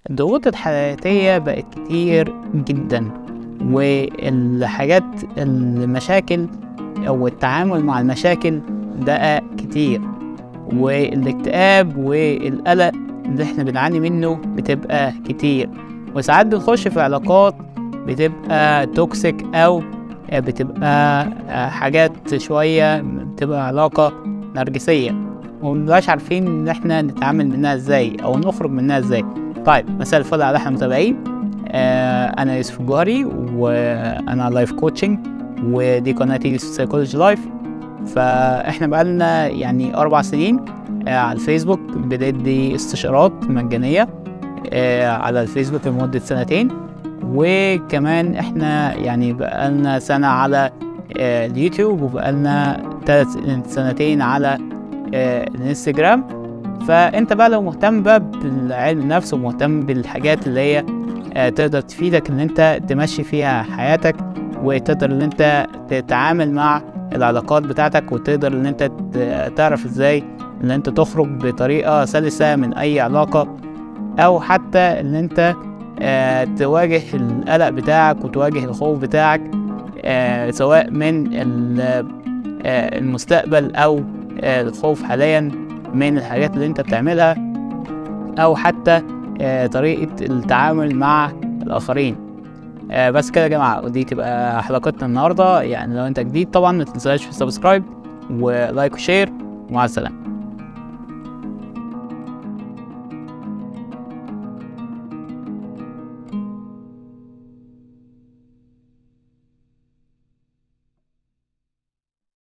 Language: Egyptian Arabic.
الضغوط الحياتية بقت كتير جدا والحاجات المشاكل أو التعامل مع المشاكل بقى كتير والاكتئاب والقلق اللي احنا بنعاني منه بتبقى كتير وساعات بنخش في علاقات بتبقى توكسيك أو بتبقى حاجات شوية بتبقى علاقة نرجسية ومبنبقاش عارفين ان احنا نتعامل منها ازاي او نخرج منها ازاي طيب مساء الفل على احنا متابعين آه انا يوسف الجوهري وانا لايف كوتشنج ودي قناتي سايكولوجي لايف فاحنا بقالنا يعني اربع سنين آه على الفيسبوك بندي استشارات مجانية آه على الفيسبوك لمدة سنتين وكمان احنا يعني بقالنا سنة على آه اليوتيوب وبقالنا تلات سنتين على آه الانستجرام فانت بقى لو مهتم بقى بالعلم النفس ومهتم بالحاجات اللي هي آه تقدر تفيدك ان انت تمشي فيها حياتك وتقدر ان انت تتعامل مع العلاقات بتاعتك وتقدر ان انت تعرف ازاي ان انت تخرج بطريقة سلسة من اي علاقة او حتى ان انت آه تواجه القلق بتاعك وتواجه الخوف بتاعك آه سواء من آه المستقبل او الخوف حاليا من الحاجات اللي انت بتعملها او حتى طريقة التعامل مع الاخرين بس كده يا جماعة ودي تبقى حلقتنا النهاردة يعني لو انت جديد طبعا متنساش في سبسكرايب ولايك وشير ومع السلامة